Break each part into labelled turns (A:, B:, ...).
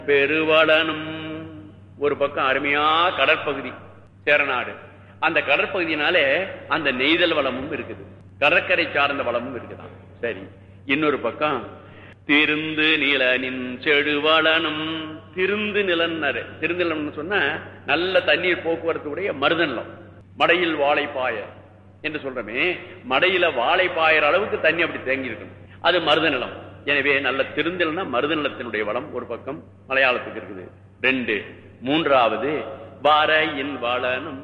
A: பெருவளனும் ஒரு பக்கம் அருமையா கடற்பகுதி சேரநாடு அந்த கடற்பகுதியினாலே அந்த நெய்தல் வளமும் இருக்குது கடற்கரை சார்ந்த வளமும் இருக்குதான் சரி இன்னொரு பக்கம் திருந்து நிலனின் செடுவளனும் திருந்து நிலன்னாரு திருந்து நிலம்னு சொன்னா நல்ல தண்ணீர் போக்குவரத்து உடைய மருத நிலம் மடையில் வாழை பாய என்று சொல்றமே மடையில வாழை பாயிற அளவுக்கு தண்ணி அப்படி தேங்கி இருக்கணும் அது மருத நிலம் எனவே நல்ல திருந்தல்னா மருத நிலத்தினுடைய வளம் ஒரு பக்கம் மலையாளத்துக்கு இருக்குது ரெண்டு மூன்றாவது வரையின் வளனும்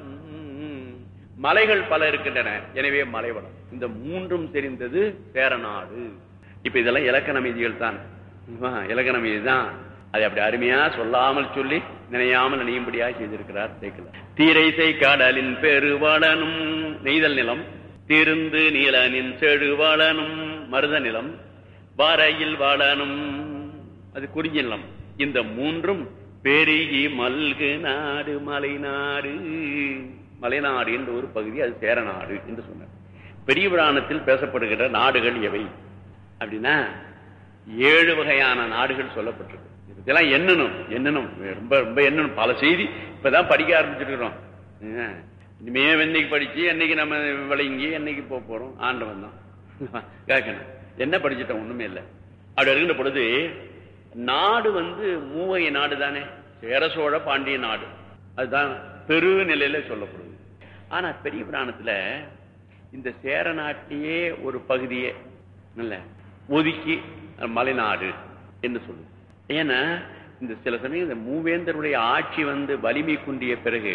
A: மலைகள் பல இருக்கின்றன எனவே மலைவளம் இந்த மூன்றும் தெரிந்தது சேரநாடு இப்ப இதெல்லாம் இலக்கண மீதிகள் தான் இலக்கண மீதி தான் அதை அப்படி அருமையா சொல்லாமல் சொல்லி நினையாமல் நினையும்படியா செய்திருக்கிறார் சேக்கல தீரைசை கடலின் பெருவளனும் நெய்தல் நிலம் திருந்து நீலனின் செழுவளனும் மருத நிலம் வரையில் வளனும் அது குறிஞ்சி நிலம் இந்த மூன்றும் பெருகி மல்கு நாடு மலைநாடு மலைநாடு என்ற ஒரு பகுதி அது சேரநாடு என்று சொன்னார் பெரிய புராணத்தில் பேசப்படுகிற நாடுகள் எவை அப்படின்னா ஏழு வகையான நாடுகள் சொல்லப்பட்டிருக்கு இதெல்லாம் எண்ணணும் எண்ணணும் ரொம்ப ரொம்ப எண்ணணும் பல செய்தி இப்பதான் படிக்க ஆரம்பிச்சிருக்கிறோம் இனிமே என்னைக்கு படிச்சு என்னைக்கு நம்ம விளங்கி என்னைக்கு போக போறோம் ஆண்டவன் தான் கேட்கணும் என்ன படிச்சுட்டோம் ஒண்ணுமே இல்லை அப்படி இருக்கின்ற பொழுது நாடு வந்து மூவகை நாடு தானே சேர சோழ பாண்டிய நாடு அதுதான் பெரு நிலையில சொல்லப்படுது ஆனா பெரிய புராணத்துல இந்த சேர நாட்டிலேயே ஒரு பகுதியே இல்ல ஒதுக்கி மலைநாடு என்று சொல்லுது ஏன்னா இந்த சில சமயம் இந்த மூவேந்தருடைய ஆட்சி வந்து வலிமை குன்றிய பிறகு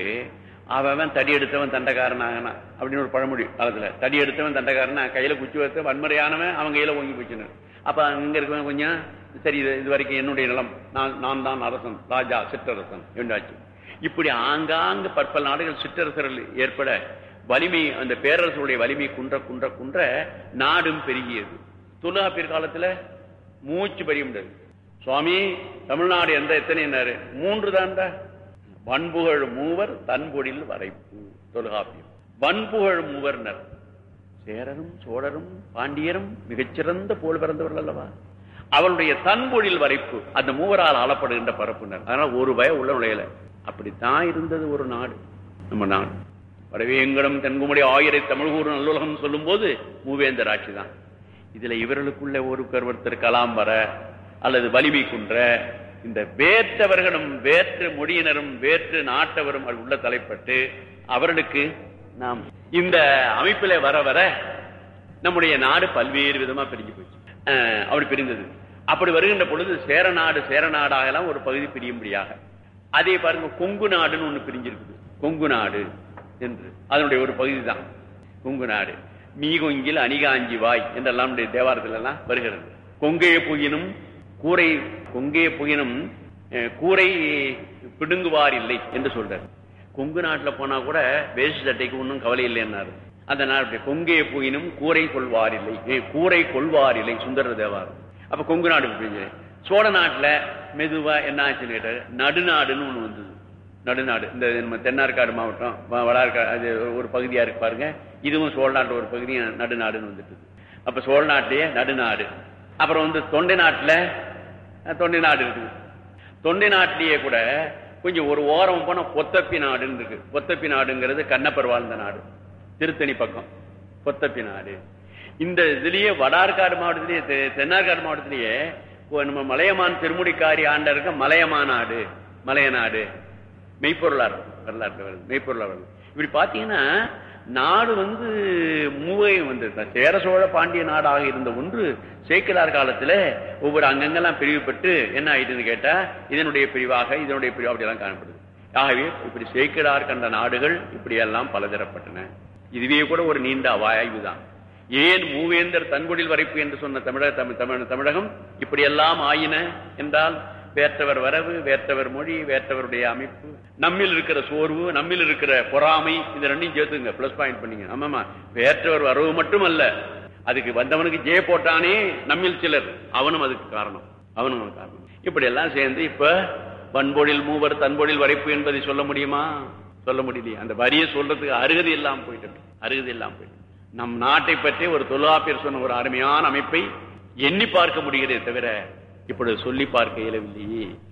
A: அவன் தடி எடுத்தவன் தண்டக்காரன் ஆகனா அப்படின்னு ஒரு பழமொழி காலத்துல தடி எடுத்தவன் தண்டக்காரனா கையில குச்சி வைத்த வன்முறையானவன் அவன் கையில ஓங்கி போச்சுன்னு அப்ப அங்க இருக்கவன் கொஞ்சம் சரி இது இது வரைக்கும் என்னுடைய நிலம் நான் நான் தான் அரசன் ராஜா சிற்றரசன் என்றாச்சு இப்படி ஆங்காங்கு பற்பல நாடுகள் சிற்றரசர்கள் ஏற்பட வலிமை அந்த பேரரசுடைய வலிமை குன்ற குன்ற குன்ற நாடும் பெருகியது தொல்காப்பியர் காலத்துல மூச்சு பெரிய முடியாது சுவாமி தமிழ்நாடு எந்த எத்தனை மூன்று தான்டா வன்புகழ் மூவர் தன்பொழில் வரைப்பு தொல்காப்பியம் வன்புகழ் மூவர்னர் சேரரும் சோழரும் பாண்டியரும் மிகச்சிறந்த போல் பிறந்தவர்கள் அல்லவா அவருடைய தன்பொழில் வரைப்பு அந்த மூவரால் ஆளப்படுகின்ற பரப்புனர் அதனால ஒரு பய உள்ள நுழையல அப்படித்தான் இருந்தது ஒரு நாடு நம்ம நாடு வடவேங்கடம் தென்குமடி ஆயிரை தமிழ்கூர் நல்லுலகம் சொல்லும் போது மூவேந்தர் ஆட்சி தான் இதுல இவர்களுக்குள்ள ஒரு ஒருத்தர் கலாம் வர அல்லது வலிமை குன்ற இந்த வேற்றவர்களும் வேற்று மொழியினரும் வேற்று நாட்டவரும் உள்ள தலைப்பட்டு அவர்களுக்கு நாம் இந்த அமைப்பில வர வர நம்முடைய நாடு பல்வேறு விதமா பிரிஞ்சு போச்சு அப்படி பிரிந்தது அப்படி வருகின்ற பொழுது சேரநாடு சேரநாடாக எல்லாம் ஒரு பகுதி பிரியும்படியாக அதே பாருங்க கொங்கு நாடுன்னு ஒண்ணு பிரிஞ்சிருக்குது கொங்கு நாடு என்று அதனுடைய ஒரு பகுதி தான் கொங்கு நாடு மீகொங்கில் அணிகாஞ்சி வாய் என்றெல்லாம் நம்முடைய தேவாரத்துல எல்லாம் வருகிறது கொங்கைய புகினும் கூரை கொங்கைய புகினும் கூரை பிடுங்குவார் இல்லை என்று சொல்றாரு கொங்கு நாட்டுல போனா கூட வேஷ்டி சட்டைக்கு ஒன்றும் கவலை இல்லைன்னாரு அந்த நாடு கொங்கைய புகினும் கூரை கொள்வார் இல்லை கூரை கொள்வார் இல்லை சுந்தர தேவாரம் அப்ப கொங்கு நாடு பிரிஞ்சு சோழ நாட்டுல மெதுவா என்ன ஆச்சுன்னு கேட்டாரு நடுநாடுன்னு ஒண்ணு வந்தது நடுநாடு இந்த நம்ம தென்னார்காடு மாவட்டம் வடார்காடு அது ஒரு பகுதியா இருக்கு பாருங்க இதுவும் சோழ நாட்டு ஒரு பகுதி நடுநாடுன்னு வந்துட்டு அப்ப சோழ நாட்டிலேயே நடுநாடு அப்புறம் வந்து தொண்டை நாட்டுல தொண்டை நாடு இருக்குது தொண்டை நாட்டிலேயே கூட கொஞ்சம் ஒரு ஓரம் போன பொத்தப்பி நாடுன்னு இருக்கு பொத்தப்பி நாடுங்கிறது கண்ணப்பர் வாழ்ந்த நாடு திருத்தணி பக்கம் பொத்தப்பி நாடு இந்த இதுலயே வடார்காடு மாவட்டத்திலேயே தென்னார்காடு மாவட்டத்திலேயே நம்ம மலையமான் திருமுடிக்காரி ஆண்ட இருக்க மலையமா நாடு மலைய நாடு மெய்ப்பொருளார் வரலாற்று வருது மெய்ப்பொருளார் வருது இப்படி பாத்தீங்கன்னா நாடு வந்து மூவை வந்து சேர சோழ பாண்டிய நாடாக இருந்த ஒன்று சேக்கிலார் காலத்துல ஒவ்வொரு அங்கங்கெல்லாம் பிரிவுபட்டு என்ன ஆயிட்டுன்னு கேட்டா இதனுடைய பிரிவாக இதனுடைய பிரிவு அப்படியெல்லாம் காணப்படுது ஆகவே இப்படி சேக்கிலார் கண்ட நாடுகள் இப்படி எல்லாம் பலதரப்பட்டன இதுவே கூட ஒரு நீண்ட ஆய்வு தான் ஏன் மூவேந்தர் தன்கொடில் வரைப்பு என்று சொன்ன தமிழக தமிழ் தமிழ் தமிழகம் இப்படியெல்லாம் ஆயின என்றால் வேற்றவர் வரவு வேற்றவர் மொழி வேற்றவருடைய அமைப்பு நம்மில் இருக்கிற சோர்வு நம்மில் இருக்கிற பொறாமை இந்த ரெண்டையும் சேர்த்துங்க பிளஸ் பாயிண்ட் பண்ணீங்க ஆமாமா வேற்றவர் வரவு மட்டும் அல்ல அதுக்கு வந்தவனுக்கு ஜெய போட்டானே நம்மில் சிலர் அவனும் அதுக்கு காரணம் அவனும் காரணம் இப்படி எல்லாம் சேர்ந்து இப்ப வன்பொழில் மூவர் தன்பொழில் வரைப்பு என்பதை சொல்ல முடியுமா சொல்ல முடியலையே அந்த வரியை சொல்றதுக்கு அருகதி எல்லாம் போயிட்டு அருகதி எல்லாம் போயிட்டு நம் நாட்டை பற்றி ஒரு தொல்லாப்பியர் சொன்ன ஒரு அருமையான அமைப்பை எண்ணி பார்க்க முடிகிறதே தவிர இப்பொழுது சொல்லி பார்க்க இயலவில்லையே